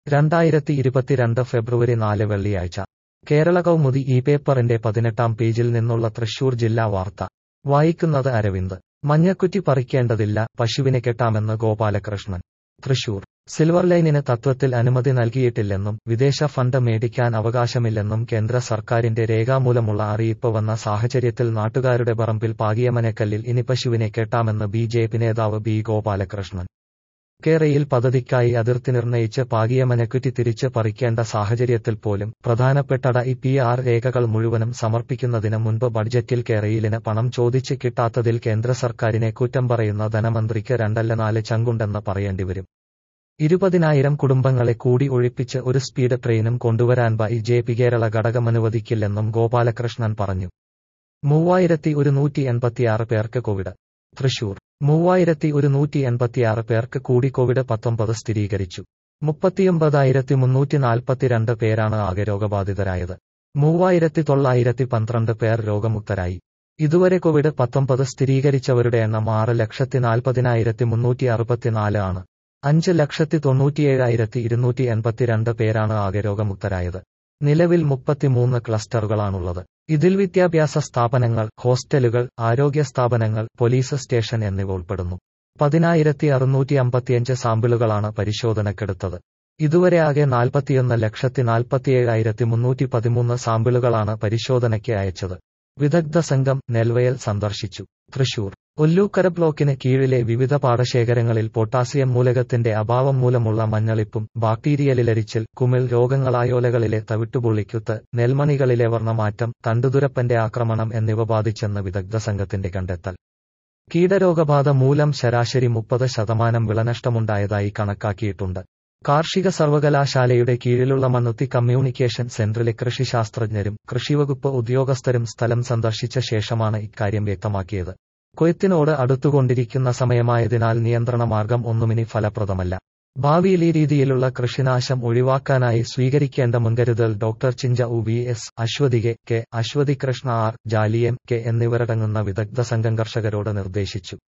രണ്ടായിരത്തി ഇരുപത്തിരണ്ട് ഫെബ്രുവരി നാല് വെള്ളിയാഴ്ച കേരള കൗമുദി ഈ പേപ്പറിന്റെ പതിനെട്ടാം പേജിൽ നിന്നുള്ള തൃശൂർ ജില്ലാ വാർത്ത വായിക്കുന്നത് അരവിന്ദ് മഞ്ഞക്കുറ്റി പറിക്കേണ്ടതില്ല പശുവിനെ കെട്ടാമെന്ന് ഗോപാലകൃഷ്ണൻ തൃശൂർ സിൽവർ ലൈനിന് തത്വത്തിൽ അനുമതി നൽകിയിട്ടില്ലെന്നും വിദേശ ഫണ്ട് മേടിക്കാൻ അവകാശമില്ലെന്നും കേന്ദ്ര സർക്കാരിന്റെ രേഖാമൂലമുള്ള അറിയിപ്പ് വന്ന സാഹചര്യത്തിൽ നാട്ടുകാരുടെ പറമ്പിൽ പാകിയമനക്കല്ലിൽ ഇനി പശുവിനെ കെട്ടാമെന്ന് ബി ജെ പി നേതാവ് ബി ഗോപാലകൃഷ്ണൻ കേരയിൽ പദ്ധതിക്കായി അതിർത്തി നിർണയിച്ച് പാകിയമനക്കുറ്റി തിരിച്ച് പറിക്കേണ്ട സാഹചര്യത്തിൽ പോലും പ്രധാനപ്പെട്ട ഇ പി ആർ രേഖകൾ മുഴുവനും സമർപ്പിക്കുന്നതിന് മുൻപ് ബഡ്ജറ്റിൽ കേരയിലിന് പണം ചോദിച്ച് കിട്ടാത്തതിൽ കേന്ദ്ര സർക്കാരിനെ കുറ്റം പറയുന്ന ധനമന്ത്രിക്ക് രണ്ടല്ല നാല് ചങ്കുണ്ടെന്ന് പറയേണ്ടിവരും ഇരുപതിനായിരം കുടുംബങ്ങളെ കൂടി ഒഴിപ്പിച്ച് ഒരു സ്പീഡ് ട്രെയിനും കൊണ്ടുവരാൻ ബി ജെ പി കേരള ഘടകം അനുവദിക്കില്ലെന്നും ഗോപാലകൃഷ്ണൻ പറഞ്ഞു മൂവായിരത്തി ഒരുന്നൂറ്റി എൺപത്തിയാറ് പേർക്ക് കോവിഡ് തൃശൂർ മൂവായിരത്തി ഒരുന്നൂറ്റി എൺപത്തിയാറ് പേർക്ക് കൂടി കോവിഡ് പത്തൊമ്പത് സ്ഥിരീകരിച്ചു മുപ്പത്തിയൊമ്പതായിരത്തി മുന്നൂറ്റി നാൽപ്പത്തിരണ്ട് പേരാണ് ആകെ രോഗബാധിതരായത് മൂവായിരത്തി തൊള്ളായിരത്തി പന്ത്രണ്ട് പേർ രോഗമുക്തരായി ഇതുവരെ കോവിഡ് പത്തൊമ്പത് സ്ഥിരീകരിച്ചവരുടെ എണ്ണം ആറ് ലക്ഷത്തി നാൽപ്പതിനായിരത്തി മുന്നൂറ്റി അറുപത്തിനാല് ആണ് അഞ്ച് ലക്ഷത്തി തൊണ്ണൂറ്റിയേഴായിരത്തി ഇരുന്നൂറ്റി എൺപത്തിരണ്ട് പേരാണ് ആകെ രോഗമുക്തരായത് നിലവിൽ മുപ്പത്തിമൂന്ന് ക്ലസ്റ്ററുകളാണുള്ളത് ഇതിൽ വിദ്യാഭ്യാസ സ്ഥാപനങ്ങൾ ഹോസ്റ്റലുകൾ ആരോഗ്യ സ്ഥാപനങ്ങൾ പോലീസ് സ്റ്റേഷൻ എന്നിവ ഉൾപ്പെടുന്നു പതിനായിരത്തി അറുന്നൂറ്റി അമ്പത്തിയഞ്ച് സാമ്പിളുകളാണ് പരിശോധനക്കെടുത്തത് ഇതുവരെ ആകെ നാൽപ്പത്തിയൊന്ന് ലക്ഷത്തി നാൽപ്പത്തിയേഴായിരത്തി മുന്നൂറ്റി പതിമൂന്ന് സാമ്പിളുകളാണ് പരിശോധനയ്ക്ക് അയച്ചത് വിദഗ്ധ സംഘം നെൽവയൽ സന്ദർശിച്ചു തൃശൂർ ഒല്ലൂക്കര ബ്ലോക്കിന് കീഴിലെ വിവിധ പാടശേഖരങ്ങളിൽ പൊട്ടാസ്യം മൂലകത്തിന്റെ അഭാവം മൂലമുള്ള മഞ്ഞളിപ്പും ബാക്ടീരിയലിലരിച്ചിൽ കുമിൾ രോഗങ്ങളായോലകളിലെ തവിട്ടുപൊള്ളിക്കുത്ത് നെൽമണികളിലെ വർണ്ണമാറ്റം തണ്ടുതുരപ്പന്റെ ആക്രമണം എന്നിവ ബാധിച്ചെന്ന് വിദഗ്ധ സംഘത്തിന്റെ കണ്ടെത്തൽ കീടരോഗബാധ മൂലം ശരാശരി മുപ്പത് ശതമാനം വിളനഷ്ടമുണ്ടായതായി കണക്കാക്കിയിട്ടുണ്ട് കാർഷിക സർവകലാശാലയുടെ കീഴിലുള്ള മണ്ണുത്തി കമ്മ്യൂണിക്കേഷൻ സെന്ററിലെ കൃഷിശാസ്ത്രജ്ഞരും കൃഷിവകുപ്പ് ഉദ്യോഗസ്ഥരും സ്ഥലം സന്ദർശിച്ച ശേഷമാണ് ഇക്കാര്യം വ്യക്തമാക്കിയത് കൊയ്ത്തിനോട് അടുത്തുകൊണ്ടിരിക്കുന്ന സമയമായതിനാൽ നിയന്ത്രണ മാർഗം ഒന്നുമിനി ഫലപ്രദമല്ല ഭാവിയിൽ ഈ രീതിയിലുള്ള കൃഷിനാശം ഒഴിവാക്കാനായി സ്വീകരിക്കേണ്ട മുൻകരുതൽ ഡോക്ടർ ചിഞ്ച ഉ വി എസ് അശ്വതികെ കെ അശ്വതി കൃഷ്ണ ആർ ജാലിയം കെ എന്നിവരടങ്ങുന്ന വിദഗ്ധ സംഘം കർഷകരോട് നിർദ്ദേശിച്ചു